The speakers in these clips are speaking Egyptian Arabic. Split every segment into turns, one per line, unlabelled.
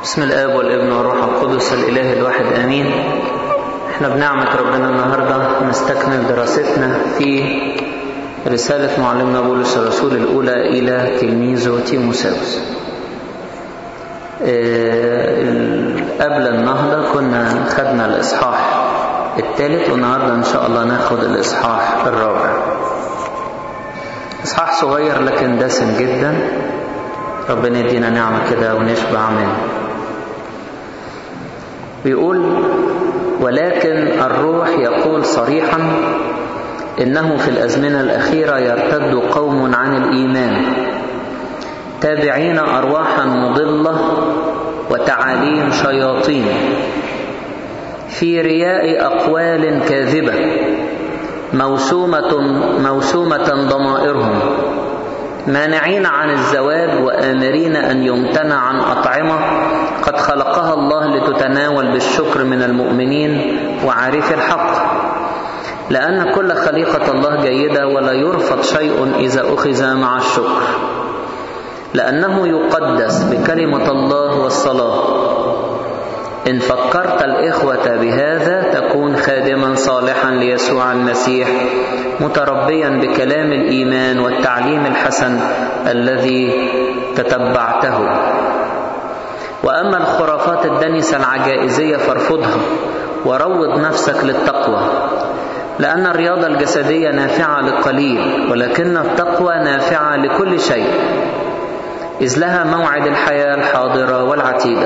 بسم الآب والابن والروح القدس الإله الواحد آمين احنا بنعمة ربنا النهاردة نستكمل دراستنا في رسالة معلمنا بولس الرسول الأولى إلى تلميذه تيموساوس قبل النهضة كنا خدنا الإصحاح الثالث والنهاردة إن شاء الله ناخد الإصحاح الرابع إصحاح صغير لكن دسم جدا ربنا يدينا نعمة كده ونشبع منه بيقول ولكن الروح يقول صريحا إنه في الأزمنة الأخيرة يرتد قوم عن الإيمان تابعين أرواحا مضلة وتعاليم شياطين في رياء أقوال كاذبة موسومة, موسومة ضمائرهم مانعين عن الزواج وآمرين أن يمتنع عن أطعمة قد خلقها الله لتتناول بالشكر من المؤمنين وعارف الحق لأن كل خليقة الله جيدة ولا يرفض شيء إذا أخذ مع الشكر لأنه يقدس بكلمة الله والصلاة إن فكرت الإخوة بهذا تكون خادما صالحا ليسوع المسيح متربيا بكلام الإيمان والتعليم الحسن الذي تتبعته وأما الخرافات الدنسة العجائزية فارفضها وروض نفسك للتقوى لأن الرياضة الجسدية نافعة لقليل ولكن التقوى نافعة لكل شيء إذ لها موعد الحياة الحاضرة والعتيدة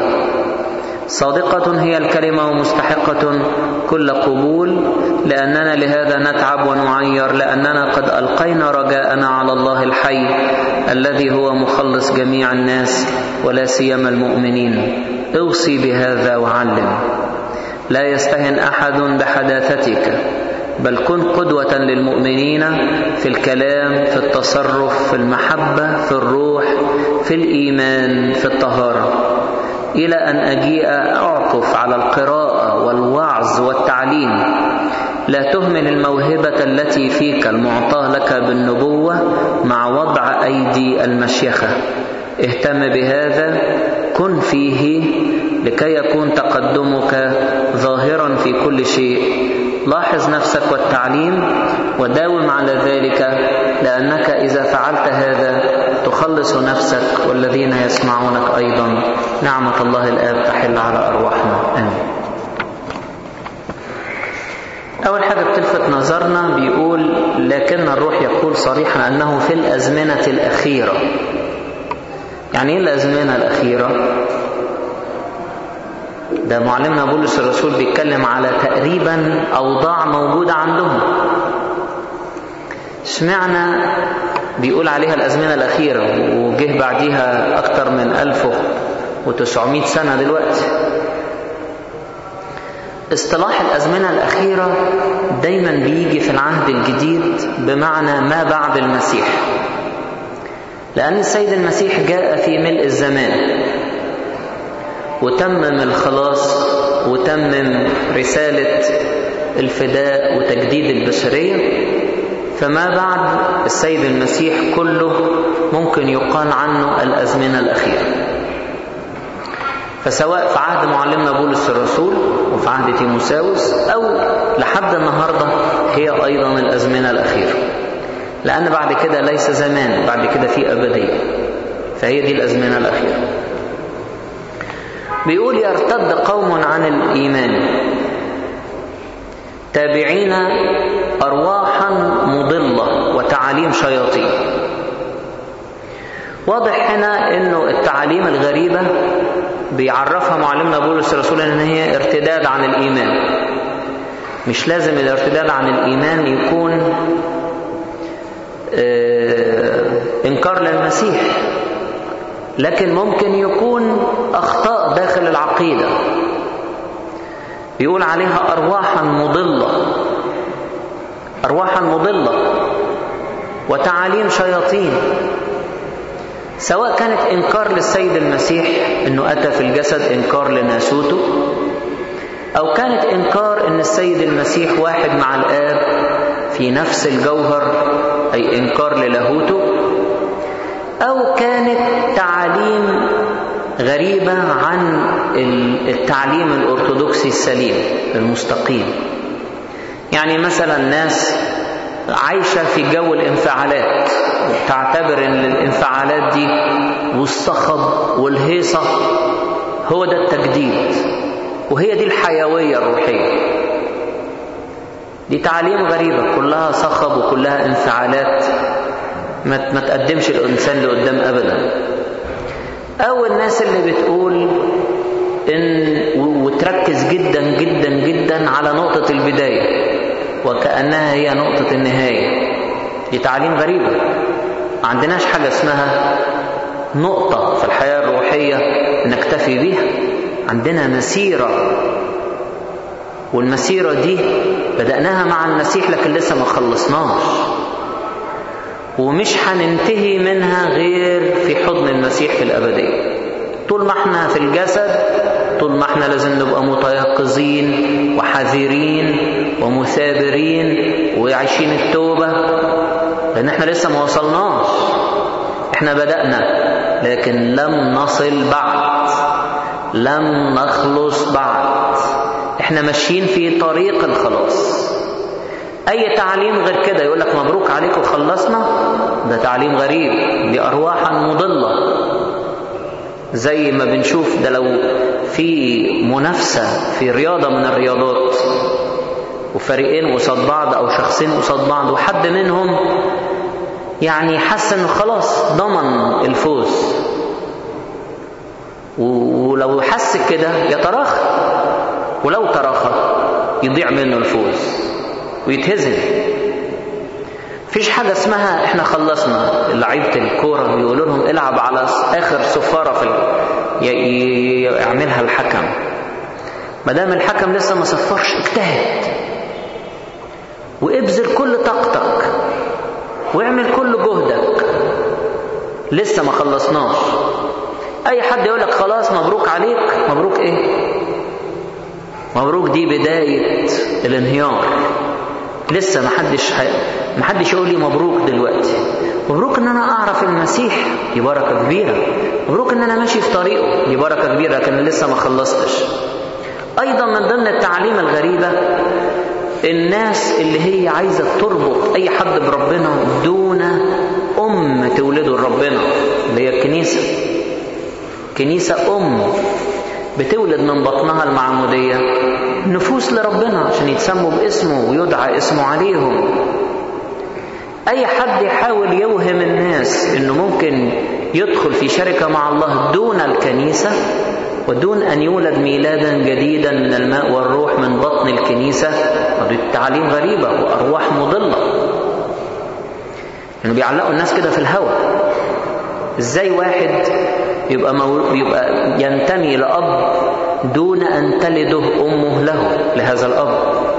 صادقة هي الكلمة ومستحقة كل قبول لأننا لهذا نتعب ونعير لأننا قد ألقينا رجاءنا على الله الحي الذي هو مخلص جميع الناس ولا سيما المؤمنين اوصي بهذا وعلم لا يستهن أحد بحداثتك بل كن قدوة للمؤمنين في الكلام في التصرف في المحبة في الروح في الإيمان في الطهارة إلى أن أجيء أعكف على القراءة والوعظ والتعليم لا تهمل الموهبة التي فيك المعطاة لك بالنبوة مع وضع أيدي المشيخة اهتم بهذا كن فيه لكي يكون تقدمك ظاهرا في كل شيء لاحظ نفسك والتعليم وداوم على ذلك لأنك إذا فعلت هذا تخلص نفسك والذين يسمعونك أيضا نعمة الله الآب تحل على أرواحنا آمين أول حاجة بتلفت نظرنا بيقول لكن الروح يقول صريحا أنه في الأزمنة الأخيرة يعني إيه الأزمنة الأخيرة؟ ده معلمنا بولس الرسول بيتكلم على تقريبا أوضاع موجودة عندهم اشمعنى بيقول عليها الأزمنة الأخيرة وجه بعديها أكتر من 1900 سنة دلوقتي اصطلاح الأزمنة الأخيرة دايما بيجي في العهد الجديد بمعنى ما بعد المسيح لأن السيد المسيح جاء في ملء الزمان وتمم الخلاص وتمم رسالة الفداء وتجديد البشرية فما بعد السيد المسيح كله ممكن يقال عنه الأزمنة الأخيرة فسواء في عهد معلمنا بولس الرسول وفي عهد تيموساوس أو لحد النهاردة هي أيضا الأزمنة الأخيرة لأن بعد كده ليس زمان بعد كده في أبدية فهي دي الأزمنة الأخيرة بيقول يرتد قوم عن الإيمان تابعين أرواحا مضلة وتعاليم شياطين واضح هنا أنه التعاليم الغريبة بيعرفها معلمنا بولس الرسول أن هي ارتداد عن الإيمان مش لازم الارتداد عن الإيمان يكون إنكار للمسيح لكن ممكن يكون أخطاء داخل العقيدة بيقول عليها أرواحا مضلة أرواحا مضلة وتعاليم شياطين سواء كانت إنكار للسيد المسيح أنه أتى في الجسد إنكار لناسوته أو كانت إنكار أن السيد المسيح واحد مع الآب في نفس الجوهر أي إنكار للاهوته أو كانت تعاليم غريبة عن التعليم الأرثوذكسي السليم المستقيم يعني مثلا ناس عايشة في جو الانفعالات تعتبر ان الانفعالات دي والصخب والهيصة هو ده التجديد وهي دي الحيوية الروحية دي تعاليم غريبة كلها صخب وكلها انفعالات ما ما تقدمش الإنسان لقدام أبدا أو الناس اللي بتقول إن وتركز جدا جدا جدا على نقطة البداية وكأنها هي نقطة النهاية دي تعاليم غريبة ما عندناش حاجة اسمها نقطة في الحياة الروحية نكتفي بيها عندنا مسيرة والمسيرة دي بدأناها مع المسيح لكن لسه ما خلصناش ومش هننتهي منها غير في حضن المسيح في الأبدية طول ما احنا في الجسد طول ما احنا لازم نبقى متيقظين وحذرين ومثابرين وعايشين التوبة لأن احنا لسه ما وصلناش احنا بدأنا لكن لم نصل بعد لم نخلص بعد احنا ماشيين في طريق الخلاص اي تعليم غير كده يقول لك مبروك عليكم خلصنا ده تعليم غريب دي ارواحا مضله زي ما بنشوف ده لو في منافسه في رياضه من الرياضات وفريقين قصاد بعض او شخصين قصاد بعض وحد منهم يعني حس انه خلاص ضمن الفوز ولو حس كده يتراخى ولو تراخى يضيع منه الفوز ويتهزم مفيش حاجة اسمها احنا خلصنا لعيبة الكورة بيقولوا لهم العب على اخر صفارة في يعملها الحكم ما دام الحكم لسه ما صفرش اجتهد وابذل كل طاقتك واعمل كل جهدك لسه ما خلصناش اي حد يقول لك خلاص مبروك عليك مبروك ايه مبروك دي بداية الانهيار لسه ما حدش حي... ما حدش يقول لي مبروك دلوقتي مبروك ان انا اعرف المسيح دي بركه كبيره مبروك ان انا ماشي في طريقه دي بركه كبيره لكن لسه ما خلصتش ايضا من ضمن التعاليم الغريبه الناس اللي هي عايزه تربط اي حد بربنا دون ام تولده لربنا اللي هي الكنيسه كنيسه ام بتولد من بطنها المعموديه نفوس لربنا عشان يتسموا باسمه ويدعى اسمه عليهم اي حد يحاول يوهم الناس انه ممكن يدخل في شركه مع الله دون الكنيسه ودون ان يولد ميلادا جديدا من الماء والروح من بطن الكنيسه دي تعاليم غريبه وارواح مضله يعني بيعلقوا الناس كده في الهواء ازاي واحد يبقى مو... يبقى ينتمي لاب دون ان تلده امه له لهذا الاب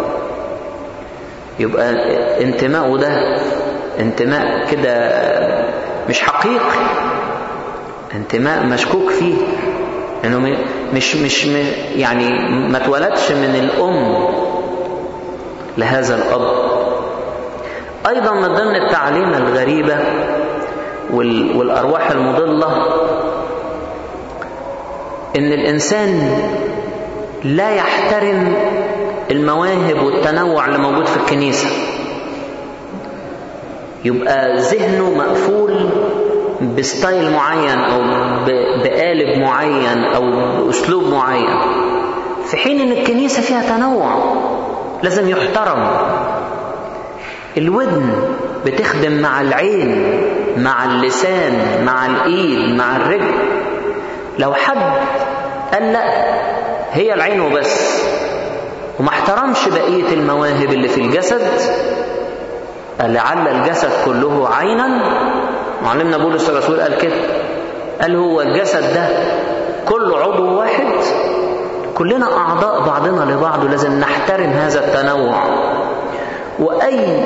يبقى انتماءه ده انتماء كده مش حقيقي انتماء مشكوك فيه انه مش مش يعني ما اتولدش من الام لهذا الاب ايضا من ضمن التعليم الغريبه والارواح المضله ان الانسان لا يحترم المواهب والتنوع اللي موجود في الكنيسه يبقى ذهنه مقفول بستايل معين او بقالب معين او باسلوب معين في حين ان الكنيسه فيها تنوع لازم يحترم الودن بتخدم مع العين مع اللسان مع الايد مع الرجل لو حد قال لا هي العين وبس وما احترمش بقيه المواهب اللي في الجسد لعل الجسد كله عينا معلمنا بولس الرسول قال كده قال هو الجسد ده كله عضو واحد كلنا أعضاء بعضنا لبعض ولازم نحترم هذا التنوع وأي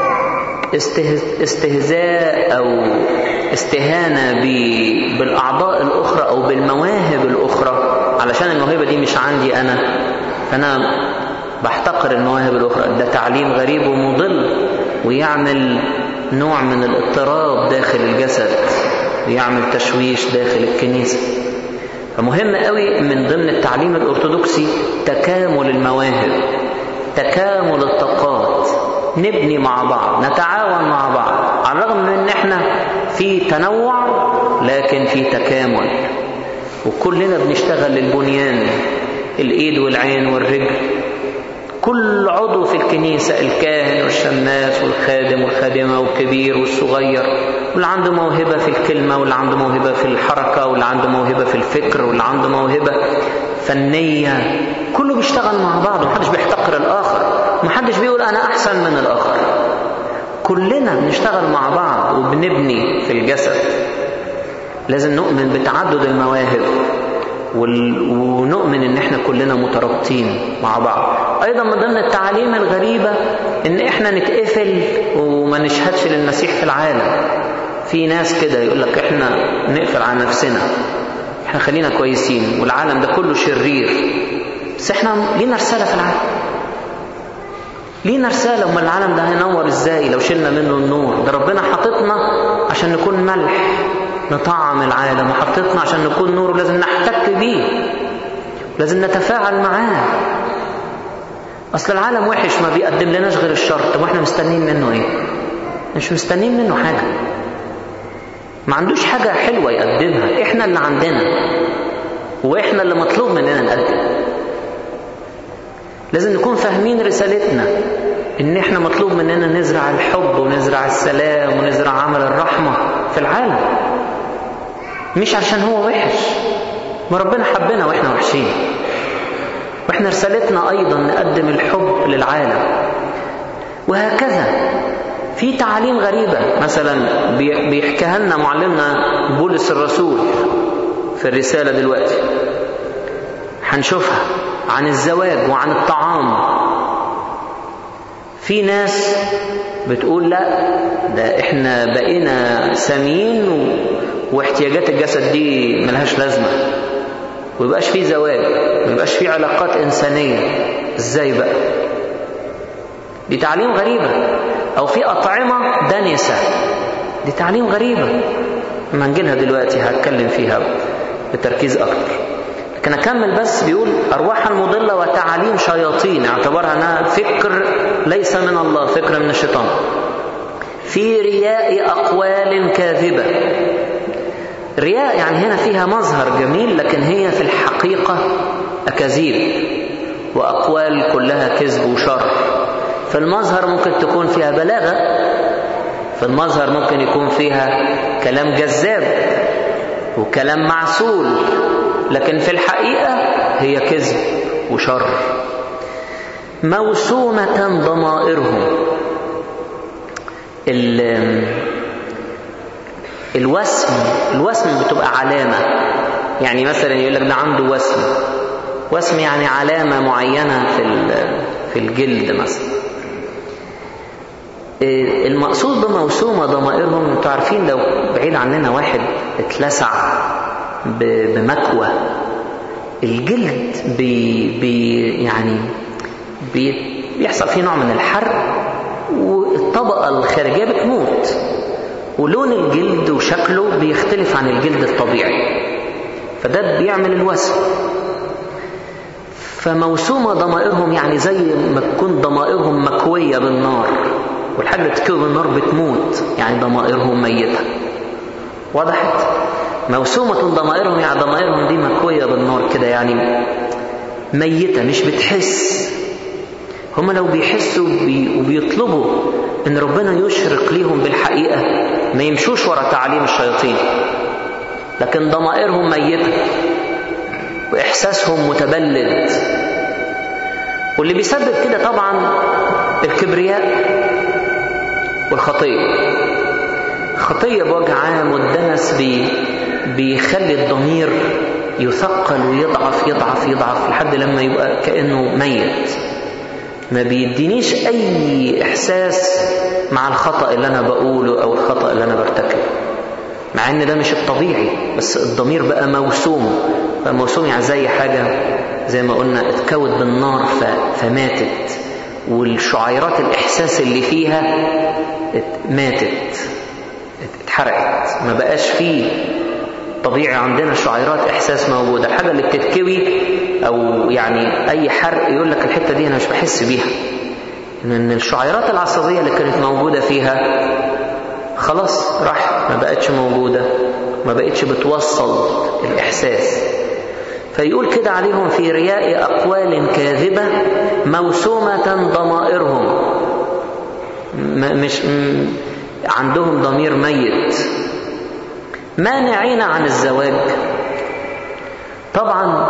استهزاء أو استهانة بالأعضاء الأخرى أو بالمواهب الأخرى علشان الموهبة دي مش عندي أنا فأنا بحتقر المواهب الأخرى ده تعليم غريب ومضل ويعمل نوع من الاضطراب داخل الجسد ويعمل تشويش داخل الكنيسة فمهم قوي من ضمن التعليم الأرثوذكسي تكامل المواهب تكامل الطاقات نبني مع بعض نتعاون مع بعض على الرغم من ان احنا في تنوع لكن في تكامل وكلنا بنشتغل للبنيان الايد والعين والرجل كل عضو في الكنيسة الكاهن والشماس والخادم والخادمة والكبير والصغير واللي عنده موهبة في الكلمة واللي عنده موهبة في الحركة واللي عنده موهبة في الفكر واللي عنده موهبة فنية كله بيشتغل مع بعض ومحدش بيحتقر الآخر محدش بيقول أنا أحسن من الآخر كلنا بنشتغل مع بعض وبنبني في الجسد لازم نؤمن بتعدد المواهب ونؤمن ان احنا كلنا مترابطين مع بعض ايضا من ضمن التعاليم الغريبه ان احنا نتقفل وما نشهدش للمسيح في العالم في ناس كده يقول لك احنا نقفل على نفسنا احنا خلينا كويسين والعالم ده كله شرير بس احنا لينا رساله في العالم لينا رسالة أما العالم ده هينور إزاي لو شلنا منه النور ده ربنا حاططنا عشان نكون ملح نطعم العالم وحطيتنا عشان نكون نور ولازم نحتك بيه لازم نتفاعل معاه اصل العالم وحش ما بيقدم لناش غير الشر طب واحنا مستنيين منه ايه مش مستنيين منه حاجه ما عندوش حاجه حلوه يقدمها احنا اللي عندنا واحنا اللي مطلوب مننا نقدم لازم نكون فاهمين رسالتنا ان احنا مطلوب مننا نزرع الحب ونزرع السلام ونزرع عمل الرحمه في العالم مش عشان هو وحش ما ربنا حبنا واحنا وحشين واحنا رسالتنا ايضا نقدم الحب للعالم وهكذا في تعاليم غريبة مثلا بيحكيها لنا معلمنا بولس الرسول في الرسالة دلوقتي هنشوفها عن الزواج وعن الطعام في ناس بتقول لا ده احنا بقينا سامين و... واحتياجات الجسد دي ملهاش لازمة ويبقاش في زواج ويبقاش في علاقات إنسانية ازاي بقى دي تعليم غريبة أو في أطعمة دنسة دي تعليم غريبة لما نجيلها دلوقتي هتكلم فيها بتركيز أكتر لكن أكمل بس بيقول أرواح المضلة وتعاليم شياطين اعتبرها أنها فكر ليس من الله فكر من الشيطان في رياء أقوال كاذبة رياء يعني هنا فيها مظهر جميل لكن هي في الحقيقة أكاذيب وأقوال كلها كذب وشر في المظهر ممكن تكون فيها بلاغة في المظهر ممكن يكون فيها كلام جذاب وكلام معسول لكن في الحقيقة هي كذب وشر موسومة ضمائرهم الوسم الوسم بتبقى علامة يعني مثلا يقول لك ده عنده وسم وسم يعني علامة معينة في في الجلد مثلا المقصود بموسومة ضمائرهم انتوا عارفين لو بعيد عننا واحد اتلسع بمكوى الجلد بي بي يعني بي بيحصل فيه نوع من الحرق والطبقة الخارجية بتموت ولون الجلد وشكله بيختلف عن الجلد الطبيعي فده بيعمل الوسم فموسومة ضمائرهم يعني زي ما تكون ضمائرهم مكوية بالنار والحاجة اللي بتكوي بالنار بتموت يعني ضمائرهم ميتة وضحت موسومة ضمائرهم يعني ضمائرهم دي مكوية بالنار كده يعني ميتة مش بتحس هم لو بيحسوا بي وبيطلبوا ان ربنا يشرق ليهم بالحقيقة ما يمشوش ورا تعليم الشياطين لكن ضمائرهم ميتة وإحساسهم متبلد واللي بيسبب كده طبعا الكبرياء والخطية الخطية بوجه عام والدنس بي بيخلي الضمير يثقل ويضعف يضعف يضعف لحد لما يبقى كأنه ميت ما بيدينيش أي إحساس مع الخطأ اللي أنا بقوله أو الخطأ اللي أنا برتكبه مع ان ده مش الطبيعي بس الضمير بقى موسوم فموسوم يعني زي حاجة زي ما قلنا اتكوت بالنار فماتت والشعيرات الإحساس اللي فيها ماتت اتحرقت ما بقاش فيه طبيعي عندنا الشعيرات إحساس موجود الحاجة اللي بتتكوي أو يعني أي حرق يقول لك الحتة دي أنا مش بحس بيها إن الشعيرات العصبية اللي كانت موجودة فيها خلاص راح ما بقتش موجودة ما بقتش بتوصل الإحساس فيقول كده عليهم في رياء أقوال كاذبة موسومة ضمائرهم مش عندهم ضمير ميت مانعين عن الزواج طبعا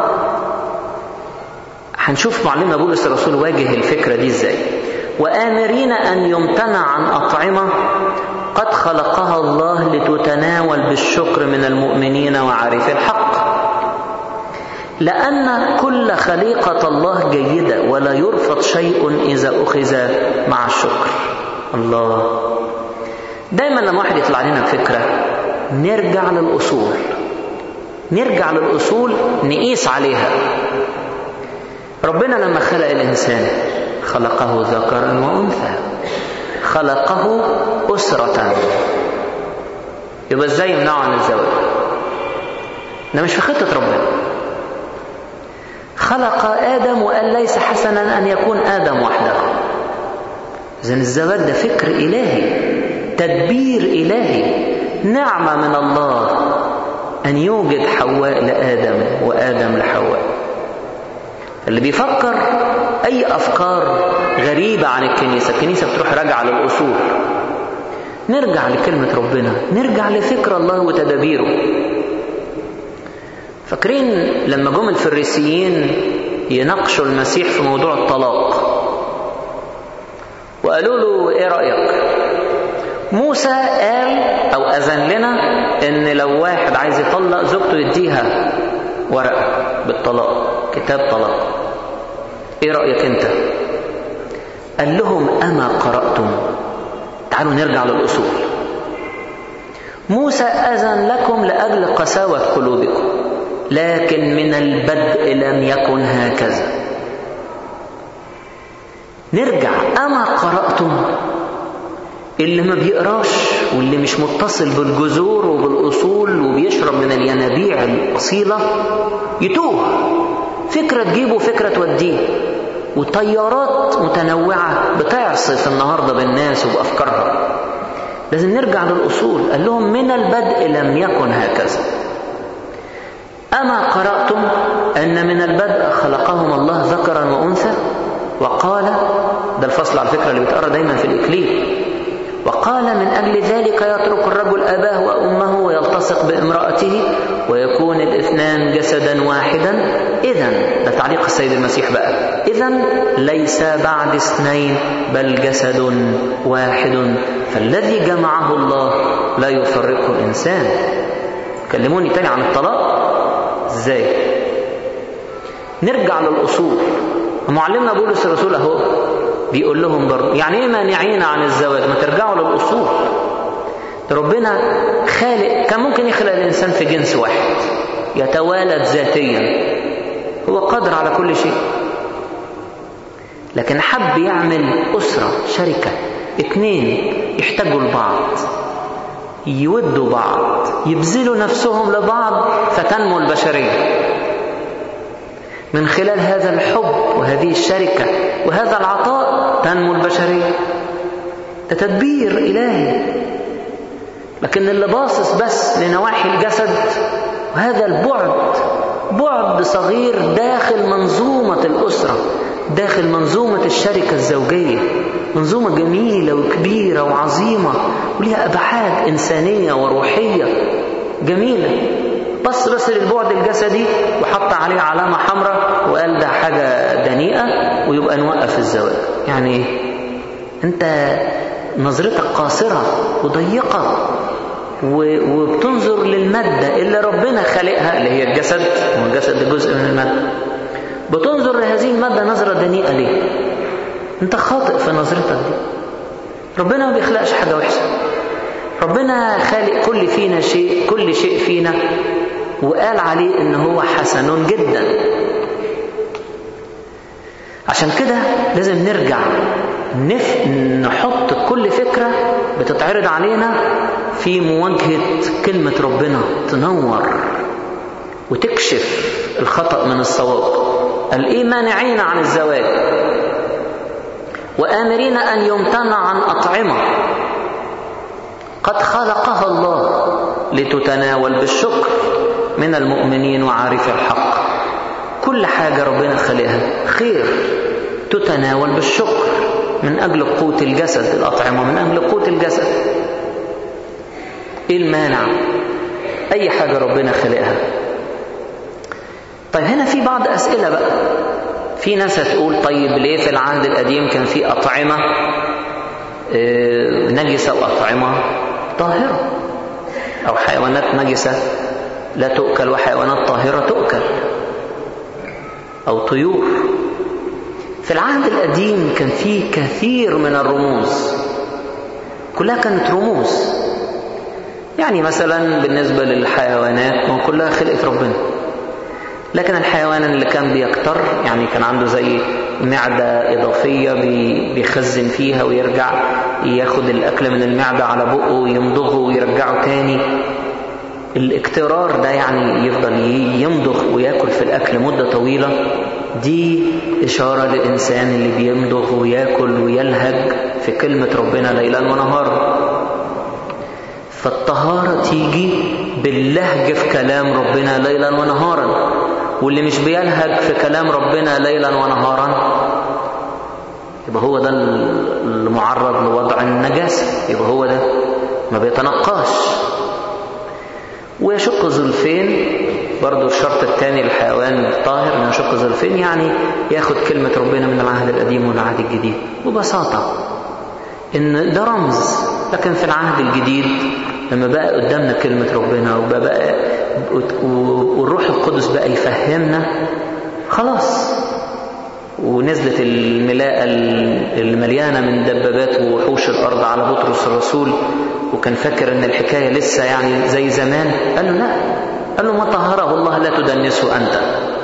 هنشوف معلمنا بولس الرسول واجه الفكرة دي ازاي وآمرين أن يمتنع عن أطعمة قد خلقها الله لتتناول بالشكر من المؤمنين وعارفي الحق لأن كل خليقة الله جيدة ولا يرفض شيء إذا أخذ مع الشكر الله دايما لما واحد يطلع لنا بفكرة نرجع للأصول نرجع للأصول نقيس عليها ربنا لما خلق الإنسان خلقه ذكرا وأنثى خلقه أسرة يبقى ازاي يمنعه عن الزواج ده مش في خطة ربنا خلق آدم وقال ليس حسنا أن يكون آدم وحده إذن الزواج ده فكر إلهي تدبير إلهي نعمة من الله أن يوجد حواء لآدم وآدم لحواء اللي بيفكر أي أفكار غريبة عن الكنيسة الكنيسة بتروح راجعة للأصول نرجع لكلمة ربنا نرجع لفكر الله وتدابيره فاكرين لما جم الفريسيين يناقشوا المسيح في موضوع الطلاق وقالوا له ايه رأيك موسى قال او اذن لنا ان لو واحد عايز يطلق زوجته يديها ورقة بالطلاق كتاب طلاق ايه رأيك انت قال لهم اما قرأتم تعالوا نرجع للأصول موسى أذن لكم لأجل قساوة قلوبكم لكن من البدء لم يكن هكذا نرجع أما قرأتم اللي ما بيقراش واللي مش متصل بالجذور وبالأصول وبيشرب من الينابيع الأصيلة يتوه فكرة تجيبه فكرة توديه وطيارات متنوعة بتعصف النهاردة بالناس وبأفكارها لازم نرجع للأصول قال لهم من البدء لم يكن هكذا أما قرأتم أن من البدء خلقهم الله ذكرا وأنثى وقال ده الفصل على فكرة اللي بيتقرأ دايما في الإكليل وقال من أجل ذلك يترك الرجل أباه وأمه ويلتصق بامرأته ويكون الاثنان جسدا واحدا إذا ده تعليق السيد المسيح بقى إذا ليس بعد اثنين بل جسد واحد فالذي جمعه الله لا يفرقه الإنسان كلموني تاني عن الطلاق ازاي نرجع للأصول معلمنا بولس الرسول اهو بيقول لهم برضه يعني ايه مانعين عن الزواج ما ترجعوا للأصول ربنا خالق كان ممكن يخلق الإنسان في جنس واحد يتوالد ذاتيا هو قادر على كل شيء لكن حب يعمل أسرة شركة اتنين يحتاجوا لبعض يودوا بعض يبذلوا نفسهم لبعض فتنمو البشرية من خلال هذا الحب وهذه الشركة وهذا العطاء تنمو البشرية ده تدبير إلهي لكن اللي باصص بس لنواحي الجسد وهذا البعد بعد صغير داخل منظومة الأسرة داخل منظومة الشركة الزوجية منظومة جميلة وكبيرة وعظيمة وليها أبعاد إنسانية وروحية جميلة بص بس للبعد الجسدي وحط عليه علامة حمراء وقال ده حاجة دنيئة ويبقى نوقف الزواج يعني ايه انت نظرتك قاصرة وضيقة وبتنظر للمادة اللي ربنا خلقها اللي هي الجسد والجسد ده جزء من المادة بتنظر لهذه المادة نظرة دنيئة ليه انت خاطئ في نظرتك دي ربنا ما بيخلقش حاجة وحشة ربنا خالق كل فينا شيء كل شيء فينا وقال عليه ان هو حسن جدا عشان كده لازم نرجع نف... نحط كل فكرة بتتعرض علينا في مواجهة كلمة ربنا تنور وتكشف الخطأ من الصواب الإيه مانعين عن الزواج وآمرين أن يمتنع عن أطعمة قد خلقها الله لتتناول بالشكر من المؤمنين وعارف الحق كل حاجة ربنا خلقها خير تتناول بالشكر من أجل قوت الجسد الأطعمة من أجل قوت الجسد إيه المانع أي حاجة ربنا خلقها طيب هنا في بعض أسئلة بقى في ناس هتقول طيب ليه في العهد القديم كان في أطعمة نجسة وأطعمة طاهرة أو حيوانات نجسة لا تؤكل وحيوانات طاهرة تؤكل أو طيور في العهد القديم كان في كثير من الرموز كلها كانت رموز يعني مثلا بالنسبة للحيوانات ما كلها خلقت ربنا لكن الحيوان اللي كان بيكتر يعني كان عنده زي معدة إضافية بيخزن فيها ويرجع ياخد الأكل من المعدة على بقه ويمضغه ويرجعه تاني الاكترار ده يعني يفضل يمضغ وياكل في الأكل مدة طويلة دي إشارة للإنسان اللي بيمضغ وياكل ويلهج في كلمة ربنا ليلا ونهارا فالطهارة تيجي باللهج في كلام ربنا ليلا ونهارا واللي مش بيلهج في كلام ربنا ليلا ونهارا يبقى هو ده المعرض لوضع النجاسة يبقى هو ده ما بيتنقاش ويشق زلفين برضو الشرط الثاني للحيوان الطاهر انه يشق زلفين يعني ياخد كلمة ربنا من العهد القديم والعهد الجديد ببساطة ان ده رمز لكن في العهد الجديد لما بقى قدامنا كلمة ربنا وبقى, بقى والروح القدس بقى يفهمنا خلاص ونزلت الملاءة المليانة من دبابات ووحوش الأرض على بطرس الرسول وكان فاكر ان الحكاية لسه يعني زي زمان قال له لا قال له ما طهره الله لا تدنسه أنت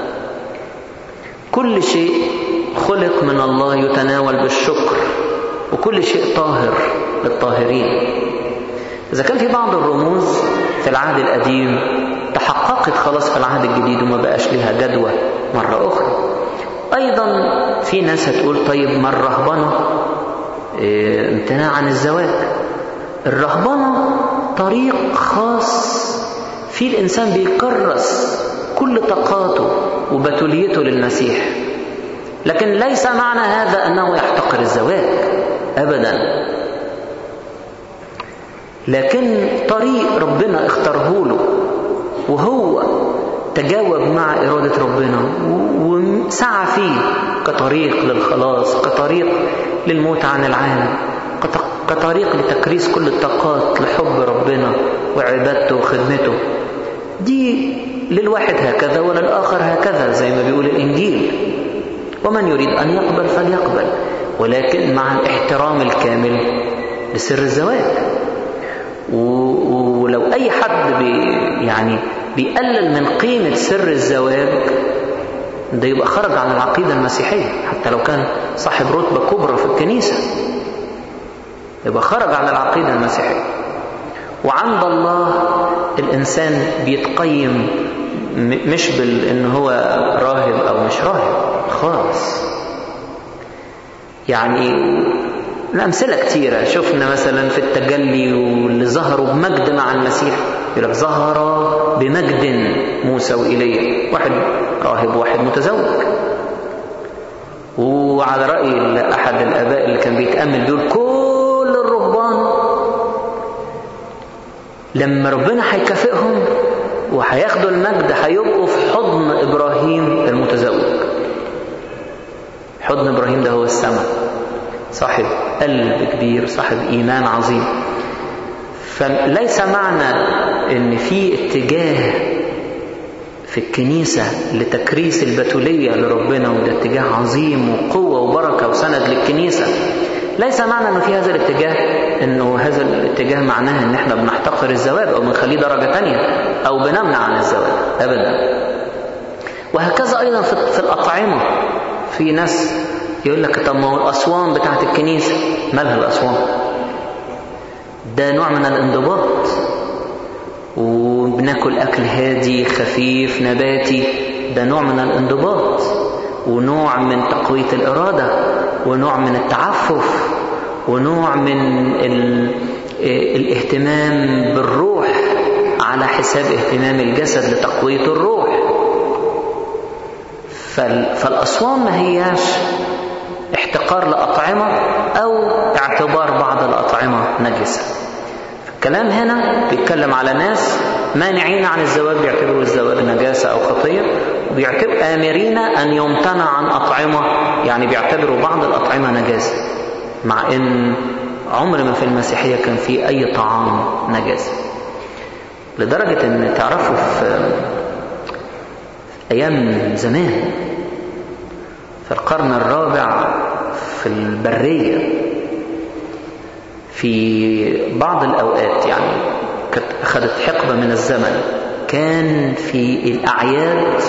كل شيء خلق من الله يتناول بالشكر وكل شيء طاهر للطاهرين إذا كان في بعض الرموز في العهد القديم تحققت خلاص في العهد الجديد وما بقاش لها جدوى مرة أخرى أيضا في ناس هتقول طيب ما الرهبنة إيه امتناع عن الزواج الرهبنة طريق خاص فيه الإنسان بيكرس كل طاقاته وبتوليته للمسيح لكن ليس معنى هذا أنه يحتقر الزواج أبدا لكن طريق ربنا اختاره له وهو تجاوب مع إرادة ربنا وسعى فيه كطريق للخلاص كطريق للموت عن العالم كطريق لتكريس كل الطاقات لحب ربنا وعبادته وخدمته دي للواحد هكذا وللآخر هكذا زي ما بيقول الإنجيل ومن يريد أن يقبل فليقبل ولكن مع الاحترام الكامل لسر الزواج ولو أي حد بي يعني بيقلل من قيمة سر الزواج ده يبقى خرج عن العقيدة المسيحية حتى لو كان صاحب رتبة كبرى في الكنيسة يبقى خرج عن العقيدة المسيحية وعند الله الإنسان بيتقيم مش بال إن هو راهب أو مش راهب خالص يعني الأمثلة كتيرة شفنا مثلا في التجلي واللي ظهروا بمجد مع المسيح يقول لك ظهر بمجد موسى وإيليا واحد راهب وواحد متزوج وعلى رأي أحد الآباء اللي كان بيتأمل بيقول كل الرهبان لما ربنا هيكافئهم وهياخدوا المجد هيبقوا في حضن إبراهيم المتزوج حضن إبراهيم ده هو السماء صاحب قلب كبير صاحب إيمان عظيم فليس معنى ان في اتجاه في الكنيسة لتكريس البتولية لربنا وده اتجاه عظيم وقوة وبركة وسند للكنيسة ليس معنى انه في هذا الاتجاه انه هذا الاتجاه معناه ان احنا بنحتقر الزواج او بنخليه درجة تانية او بنمنع عن الزواج ابدا وهكذا ايضا في الاطعمة في ناس يقول لك طب ما هو الاسوان بتاعت الكنيسة مالها الاسوان ده نوع من الانضباط وبناكل أكل هادي خفيف نباتي ده نوع من الانضباط ونوع من تقوية الإرادة ونوع من التعفف ونوع من ال... الاهتمام بالروح على حساب اهتمام الجسد لتقوية الروح فال... فالأصوام ما هياش احتقار لأطعمة أو اعتبار بعض الأطعمة نجسة الكلام هنا بيتكلم على ناس مانعين عن الزواج بيعتبروا الزواج نجاسة أو خطية وبيعتبر آمرين أن يمتنع عن أطعمة يعني بيعتبروا بعض الأطعمة نجاسة مع أن عمر ما في المسيحية كان في أي طعام نجاسة لدرجة أن تعرفوا في أيام زمان في القرن الرابع في البرية في بعض الأوقات يعني كانت أخذت حقبة من الزمن كان في الأعياد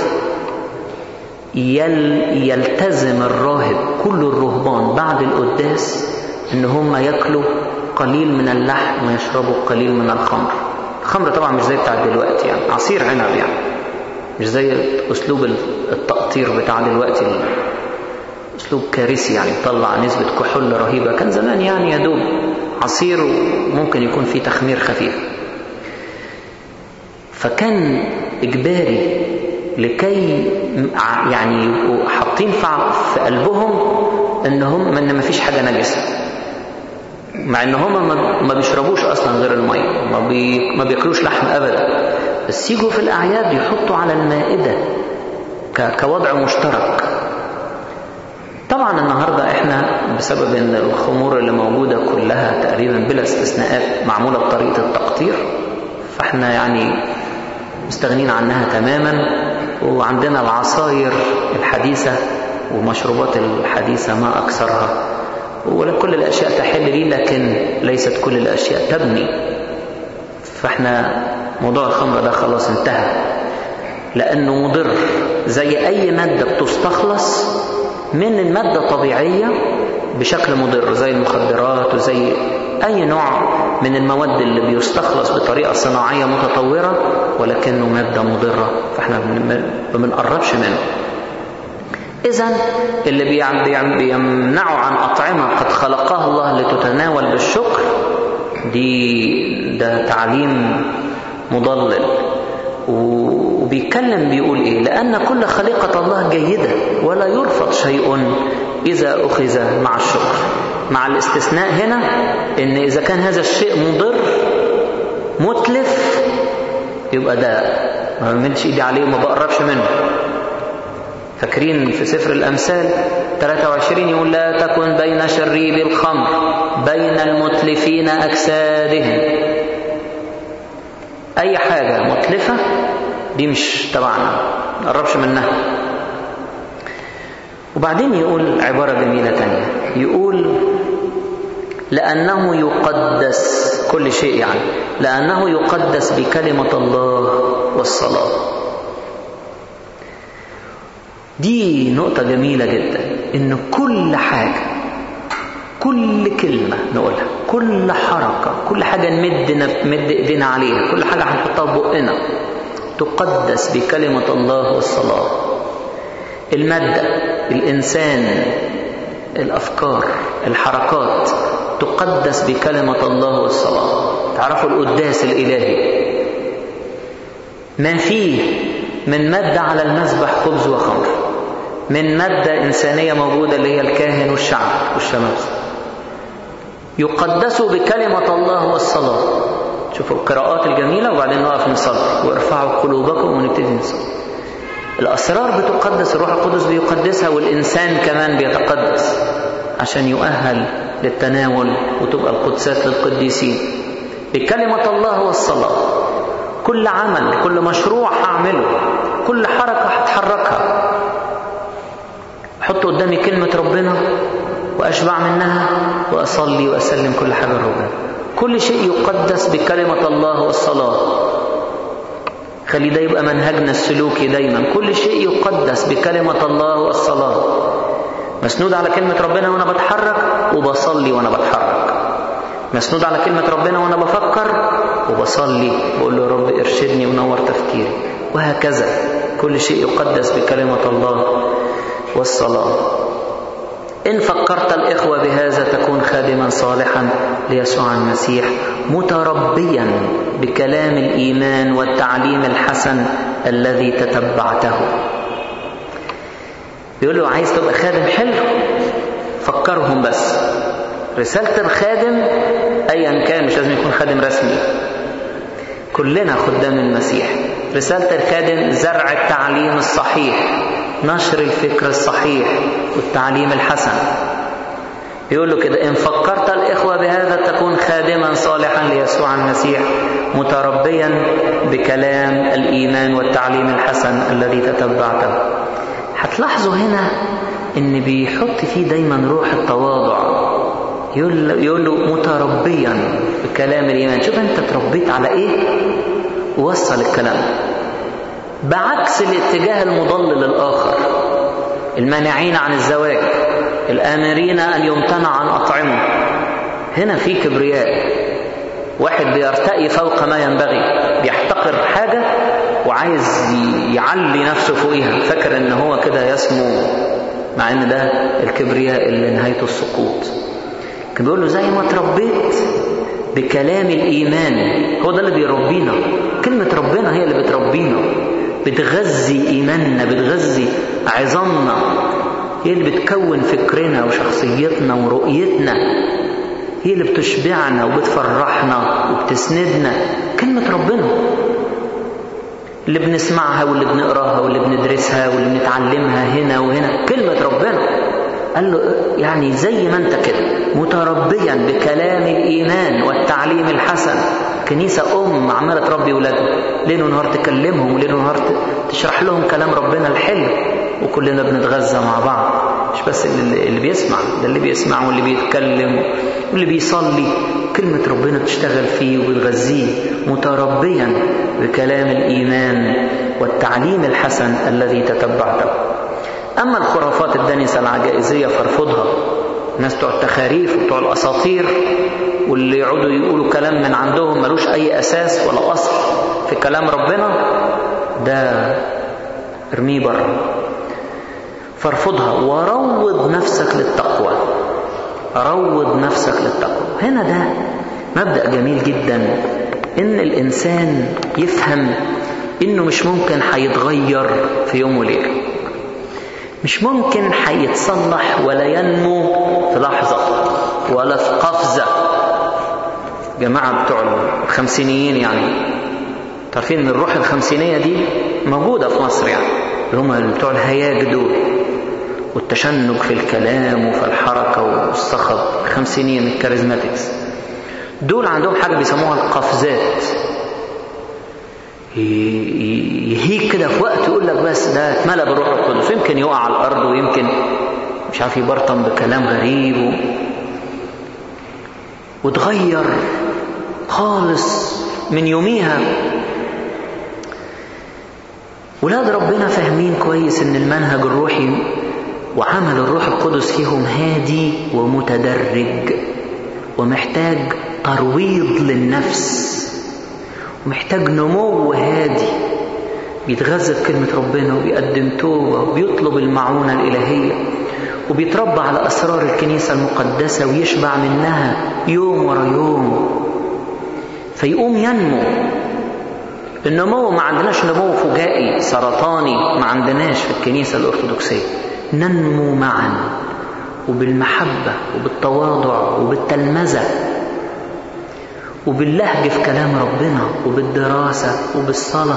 يل يلتزم الراهب كل الرهبان بعد القداس ان هم ياكلوا قليل من اللحم ويشربوا قليل من الخمر الخمر طبعا مش زي بتاع دلوقتي يعني عصير عنب يعني مش زي اسلوب التقطير بتاع دلوقتي اسلوب كارثي يعني طلع نسبة كحول رهيبة كان زمان يعني يا دوب عصير وممكن يكون فيه تخمير خفيف فكان اجباري لكي يعني يبقوا حاطين في قلبهم ان هم ان ما فيش حاجه نجسه مع ان هم ما بيشربوش اصلا غير الميه ما, بي ما بياكلوش لحم ابدا بس يجوا في الاعياد يحطوا على المائده كوضع مشترك طبعا النهارده احنا بسبب ان الخمور اللي موجوده كلها تقريبا بلا استثناءات معموله بطريقه التقطير فاحنا يعني مستغنين عنها تماما وعندنا العصاير الحديثة ومشروبات الحديثة ما أكثرها ولا كل الأشياء تحل لي لكن ليست كل الأشياء تبني فاحنا موضوع الخمر ده خلاص انتهى لأنه مضر زي أي مادة بتستخلص من المادة طبيعية بشكل مضر زي المخدرات وزي أي نوع من المواد اللي بيستخلص بطريقة صناعية متطورة ولكنه مادة مضرة فاحنا ما بنقربش منه إذا اللي بيمنعوا عن أطعمة قد خلقها الله لتتناول بالشكر دي ده تعليم مضلل وبيتكلم بيقول إيه لأن كل خليقة الله جيدة ولا يرفض شيء إذا أخذ مع الشكر مع الاستثناء هنا ان اذا كان هذا الشيء مضر متلف يبقى ده ما بعملش ايدي عليه وما بقربش منه فاكرين في سفر الامثال 23 يقول لا تكن بين شريب الخمر بين المتلفين اجسادهم اي حاجه متلفه دي مش تبعنا ما نقربش منها وبعدين يقول عبارة جميلة تانية يقول لأنه يقدس كل شيء يعني لأنه يقدس بكلمة الله والصلاة دي نقطة جميلة جدا إن كل حاجة كل كلمة نقولها كل حركة كل حاجة نمد نمد إيدينا عليها كل حاجة هنحطها في بقنا تقدس بكلمة الله والصلاة المادة الإنسان الأفكار الحركات تقدس بكلمة الله والصلاة تعرفوا القداس الإلهي ما فيه من مادة على المذبح خبز وخمر من مادة إنسانية موجودة اللي هي الكاهن والشعب والشمس يقدسوا بكلمة الله والصلاة شوفوا القراءات الجميلة وبعدين نقف نصلي وارفعوا قلوبكم ونبتدي نصلي الأسرار بتقدس الروح القدس بيقدسها والإنسان كمان بيتقدس عشان يؤهل للتناول وتبقى القدسات للقديسين بكلمة الله والصلاة كل عمل كل مشروع هعمله كل حركة هتحركها أحط قدامي كلمة ربنا وأشبع منها وأصلي وأسلم كل حاجة لربنا كل شيء يقدس بكلمة الله والصلاة خلي ده يبقى منهجنا السلوكي دايما كل شيء يقدس بكلمة الله والصلاة مسنود على كلمة ربنا وأنا بتحرك وبصلي وأنا بتحرك مسنود على كلمة ربنا وأنا بفكر وبصلي بقول له يا رب ارشدني ونور تفكيري وهكذا كل شيء يقدس بكلمة الله والصلاة إن فكرت الإخوة بهذا تكون خادما صالحا ليسوع المسيح متربيا بكلام الإيمان والتعليم الحسن الذي تتبعته بيقول له عايز تبقى خادم حلو فكرهم بس رسالة الخادم أيا كان مش لازم يكون خادم رسمي كلنا خدام المسيح رسالة الخادم زرع التعليم الصحيح نشر الفكر الصحيح والتعليم الحسن يقول له كده إن فكرت الإخوة بهذا تكون خادما صالحا ليسوع المسيح متربيا بكلام الإيمان والتعليم الحسن الذي تتبعته هتلاحظوا هنا إن بيحط فيه دايما روح التواضع يقول, يقول له متربيا بكلام الإيمان شوف أنت تربيت على إيه ووصل الكلام بعكس الاتجاه المضلل الآخر المانعين عن الزواج الآمرين أن يمتنع عن أطعمه هنا في كبرياء واحد بيرتقي فوق ما ينبغي بيحتقر حاجة وعايز يعلي نفسه فوقيها فاكر ان هو كده يسمو مع ان ده الكبرياء اللي نهايته السقوط كان بيقول له زي ما تربيت بكلام الإيمان هو ده اللي بيربينا كلمة ربنا هي اللي بتربينا بتغذي إيماننا بتغذي عظامنا هي اللي بتكون فكرنا وشخصيتنا ورؤيتنا هي اللي بتشبعنا وبتفرحنا وبتسندنا كلمة ربنا اللي بنسمعها واللي بنقراها واللي بندرسها واللي بنتعلمها هنا وهنا كلمة ربنا قال له يعني زي ما انت كده متربيا بكلام الإيمان والتعليم الحسن كنيسة أم عمالة تربي ولادها ليل ونهار تكلمهم وليل ونهار تشرح لهم كلام ربنا الحلو وكلنا بنتغذى مع بعض مش بس اللي, اللي بيسمع ده اللي بيسمع واللي بيتكلم واللي بيصلي كلمة ربنا بتشتغل فيه وبتغذيه متربيا بكلام الإيمان والتعليم الحسن الذي تتبعته أما الخرافات الدنسة العجائزية فارفضها الناس بتوع التخاريف وبتوع الأساطير واللي يقعدوا يقولوا كلام من عندهم ملوش أي أساس ولا أصل في كلام ربنا ده ارميه بره فارفضها وروض نفسك للتقوى روض نفسك للتقوى هنا ده مبدأ جميل جدا إن الإنسان يفهم إنه مش ممكن هيتغير في يوم وليلة مش ممكن هيتصلح ولا ينمو في لحظة ولا في قفزة جماعة بتوع الخمسينيين يعني تعرفين ان الروح الخمسينية دي موجودة في مصر يعني اللي هم بتوع الهياج دول والتشنج في الكلام وفي الحركة والصخب الخمسينيين الكاريزماتكس دول عندهم حاجة بيسموها القفزات يهيك كده في وقت يقول لك بس ده اتملى بالروح القدس يمكن يقع على الارض ويمكن مش عارف يبرطم بكلام غريب و... وتغير خالص من يوميها ولاد ربنا فاهمين كويس ان المنهج الروحي وعمل الروح القدس فيهم هادي ومتدرج ومحتاج ترويض للنفس ومحتاج نمو هادي بيتغذى بكلمة ربنا وبيقدم توبة وبيطلب المعونة الإلهية وبيتربى على أسرار الكنيسة المقدسة ويشبع منها يوم ورا يوم فيقوم ينمو النمو ما عندناش نمو فجائي سرطاني ما عندناش في الكنيسة الأرثوذكسية ننمو معا وبالمحبة وبالتواضع وبالتلمذة وباللهج في كلام ربنا وبالدراسة وبالصلاة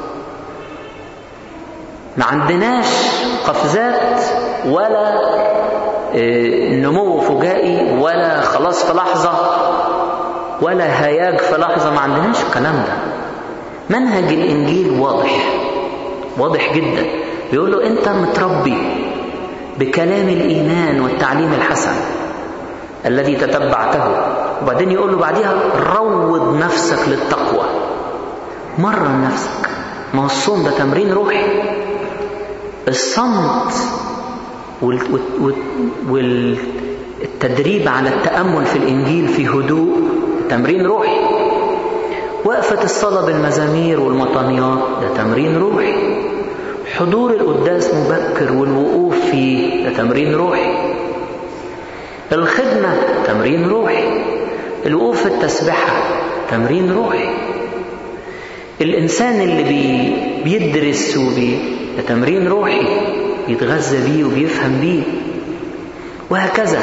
ما عندناش قفزات ولا نمو فجائي ولا خلاص في لحظة ولا هياج في لحظة ما عندناش الكلام ده منهج الإنجيل واضح واضح جدا بيقول له أنت متربي بكلام الإيمان والتعليم الحسن الذي تتبعته وبعدين يقول له بعديها روض نفسك للتقوى مرن نفسك ما هو الصوم ده تمرين روحي الصمت والتدريب على التأمل في الإنجيل في هدوء تمرين روحي وقفة الصلاة بالمزامير والمطانيات ده تمرين روحي حضور القداس مبكر والوقوف فيه ده تمرين روحي الخدمة تمرين روحي الوقوف في التسبحة تمرين روحي الإنسان اللي بي بيدرس وبي ده تمرين روحي بيتغذى بيه وبيفهم بيه وهكذا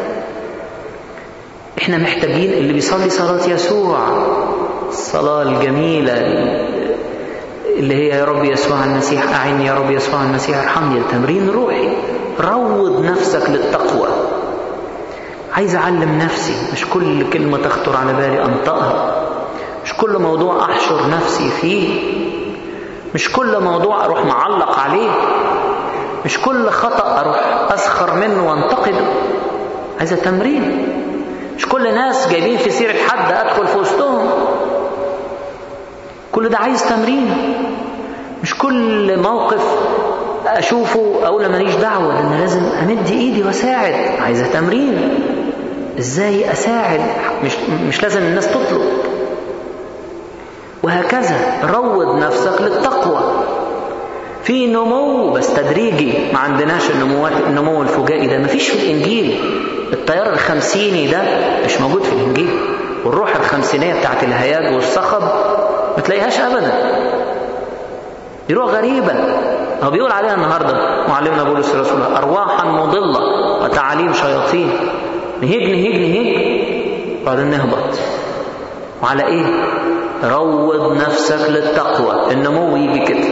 احنا محتاجين اللي بيصلي صلاة يسوع الصلاة الجميلة اللي هي يا رب يسوع المسيح أعني يا رب يسوع المسيح ارحمني ده تمرين روحي روض نفسك للتقوى عايز أعلم نفسي مش كل كلمة تخطر على بالي أنطقها مش كل موضوع أحشر نفسي فيه مش كل موضوع أروح معلق عليه مش كل خطأ أروح أسخر منه وانتقده عايزة تمرين مش كل ناس جايبين في سيرة حد أدخل في وسطهم كل ده عايز تمرين مش كل موقف أشوفه أقول ماليش دعوة ده أنا لازم أمد إيدي وأساعد عايزة تمرين إزاي أساعد مش, مش لازم الناس تطلب وهكذا روض نفسك للتقوى في نمو بس تدريجي ما عندناش النموات النمو الفجائي ده مفيش في الإنجيل التيار الخمسيني ده مش موجود في الإنجيل والروح الخمسينية بتاعت الهياج والصخب ما تلاقيهاش أبدا دي روح غريبة هو بيقول عليها النهاردة معلمنا بولس الرسول أرواحا مضلة وتعاليم شياطين نهيج نهيج نهيج وبعدين نهبط وعلى إيه؟ روض نفسك للتقوى النمو يجي كده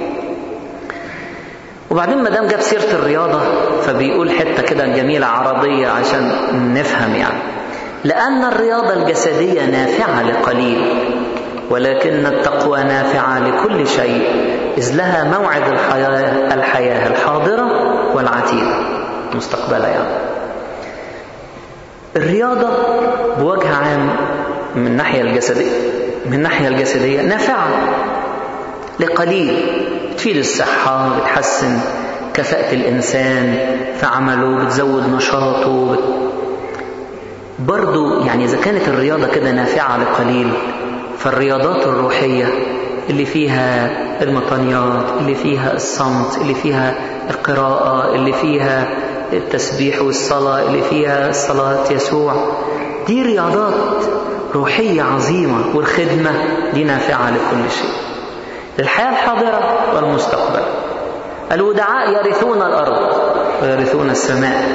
وبعدين ما دام جاب سيره الرياضه فبيقول حته كده جميله عربيه عشان نفهم يعني لان الرياضه الجسديه نافعه لقليل ولكن التقوى نافعه لكل شيء اذ لها موعد الحياه الحياه الحاضره والعتيده مستقبلها يعني الرياضه بوجه عام من الناحيه الجسديه من الناحيه الجسديه نافعه لقليل بتفيد الصحة بتحسن كفاءة الإنسان في عمله بتزود نشاطه بت... برضو يعني إذا كانت الرياضة كده نافعة لقليل فالرياضات الروحية اللي فيها المطانيات اللي فيها الصمت اللي فيها القراءة اللي فيها التسبيح والصلاة اللي فيها صلاة يسوع دي رياضات روحية عظيمة والخدمة دي نافعة لكل شيء للحياة الحاضرة والمستقبل الودعاء يرثون الأرض ويرثون السماء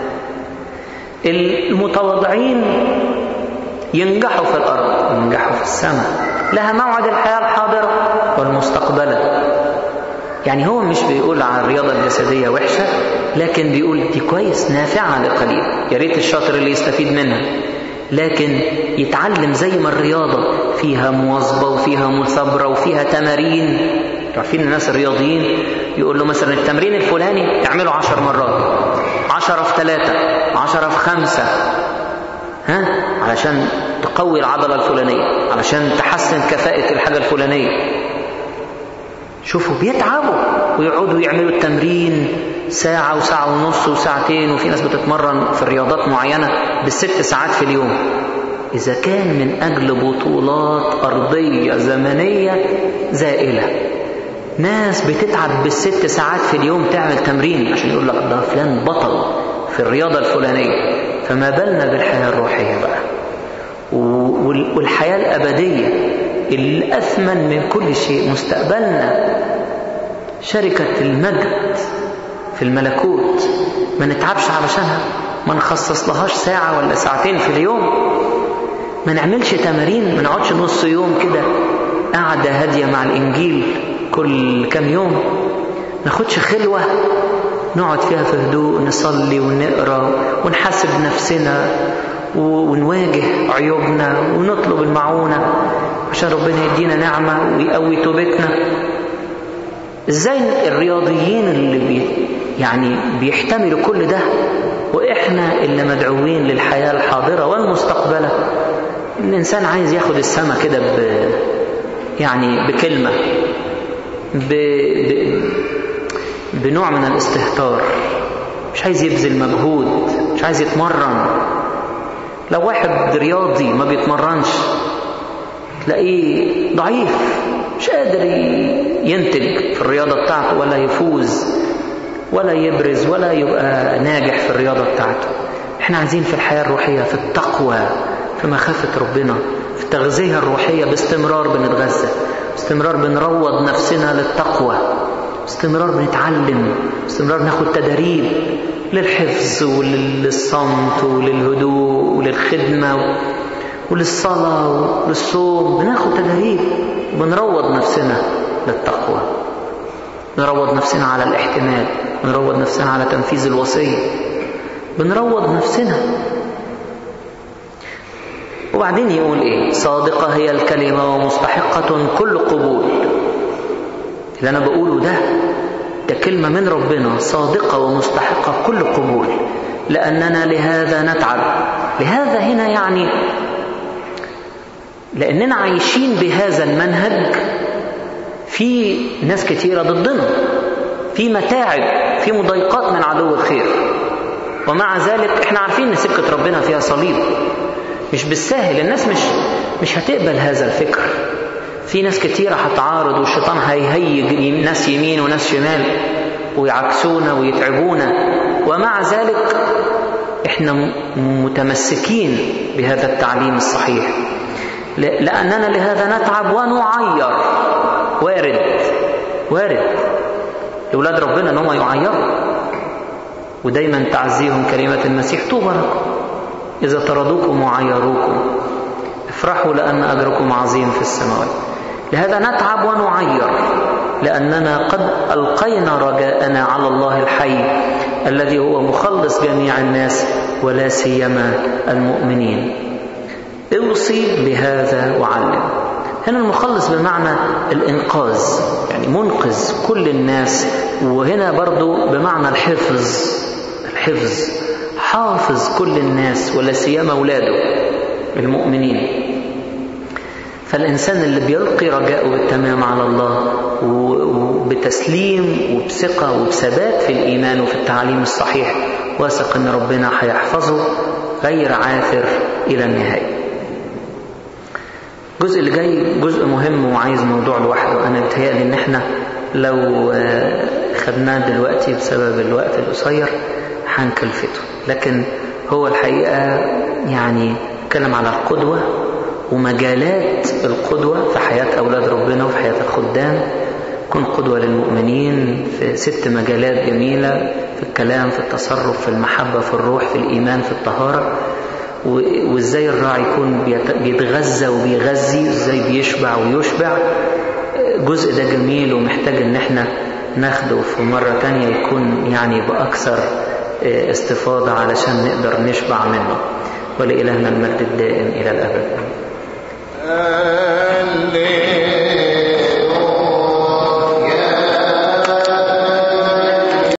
المتواضعين ينجحوا في الأرض ينجحوا في السماء لها موعد الحياة الحاضرة والمستقبلة يعني هو مش بيقول على الرياضة الجسدية وحشة لكن بيقول دي كويس نافعة لقليل يا ريت الشاطر اللي يستفيد منها لكن يتعلم زي ما الرياضة فيها مواظبة وفيها مثابرة وفيها تمارين عارفين الناس الرياضيين يقول له مثلا التمرين الفلاني اعمله عشر مرات عشرة في ثلاثة عشرة في خمسة ها علشان تقوي العضلة الفلانية علشان تحسن كفاءة الحاجة الفلانية شوفوا بيتعبوا ويقعدوا يعملوا التمرين ساعة وساعة ونص وساعتين وفي ناس بتتمرن في الرياضات معينة بالست ساعات في اليوم إذا كان من أجل بطولات أرضية زمنية زائلة ناس بتتعب بالست ساعات في اليوم تعمل تمرين عشان يقول لك ده فلان بطل في الرياضة الفلانية فما بالنا بالحياة الروحية بقى والحياة الأبدية اللي أثمن من كل شيء مستقبلنا شركة المجد في الملكوت ما نتعبش علشانها ما نخصص لهاش ساعة ولا ساعتين في اليوم ما نعملش تمارين ما نقعدش نص يوم كده قعدة هادية مع الإنجيل كل كام يوم ناخدش خلوة نقعد فيها في هدوء نصلي ونقرا ونحاسب نفسنا ونواجه عيوبنا ونطلب المعونة عشان ربنا يدينا نعمة ويقوي توبتنا ازاي الرياضيين اللي بي يعني بيحتملوا كل ده واحنا اللي مدعوين للحياة الحاضرة والمستقبلة الانسان عايز ياخد السما كده ب يعني بكلمة ب... ب... بنوع من الاستهتار مش عايز يبذل مجهود مش عايز يتمرن لو واحد رياضي ما بيتمرنش تلاقيه ضعيف مش قادر ينتج في الرياضة بتاعته ولا يفوز ولا يبرز ولا يبقى ناجح في الرياضة بتاعته احنا عايزين في الحياة الروحية في التقوى في مخافة ربنا في التغذية الروحية باستمرار بنتغذى باستمرار بنروض نفسنا للتقوى باستمرار بنتعلم باستمرار ناخد تدريب للحفظ وللصمت وللهدوء وللخدمة وللصلاة وللصوم بناخد تدريب وبنروض نفسنا للتقوى بنروض نفسنا على الاحتمال بنروض نفسنا على تنفيذ الوصية بنروض نفسنا وبعدين يقول ايه صادقة هي الكلمة ومستحقة كل قبول اللي انا بقوله ده ده كلمة من ربنا صادقة ومستحقة كل قبول لأننا لهذا نتعب لهذا هنا يعني لأننا عايشين بهذا المنهج في ناس كتيرة ضدنا في متاعب في مضايقات من عدو الخير ومع ذلك احنا عارفين ان سكة ربنا فيها صليب مش بالساهل الناس مش مش هتقبل هذا الفكر في ناس كتيرة هتعارض والشيطان هيهيج ناس يمين وناس شمال ويعكسونا ويتعبونا ومع ذلك احنا متمسكين بهذا التعليم الصحيح لأننا لهذا نتعب ونعير وارد وارد لأولاد ربنا ان هم يعيروا ودايما تعزيهم كلمة المسيح طوبى لكم إذا طردوكم وعيروكم افرحوا لأن أجركم عظيم في السماوات لهذا نتعب ونعير لأننا قد ألقينا رجاءنا على الله الحي الذي هو مخلص جميع الناس ولا سيما المؤمنين اوصي بهذا وعلم هنا المخلص بمعنى الإنقاذ يعني منقذ كل الناس وهنا برضو بمعنى الحفظ الحفظ حافظ كل الناس ولا سيما أولاده المؤمنين فالإنسان اللي بيلقي رجاءه بالتمام على الله وبتسليم وبثقة وبثبات في الإيمان وفي التعليم الصحيح واثق أن ربنا هيحفظه غير عاثر إلى النهاية الجزء اللي جاي جزء مهم وعايز موضوع لوحده أنا بتهيألي إن إحنا لو خدناه دلوقتي بسبب الوقت القصير هنكلفته لكن هو الحقيقة يعني اتكلم على القدوة ومجالات القدوة في حياة أولاد ربنا وفي حياة الخدام كن قدوة للمؤمنين في ست مجالات جميلة في الكلام في التصرف في المحبة في الروح في الإيمان في الطهارة وازاي الراعي يكون بيتغذى وبيغذي ازاي بيشبع ويشبع الجزء ده جميل ومحتاج ان احنا ناخده في مرة تانية يكون يعني بأكثر استفاضة علشان نقدر نشبع منه ولإلهنا المجد الدائم إلى الأبد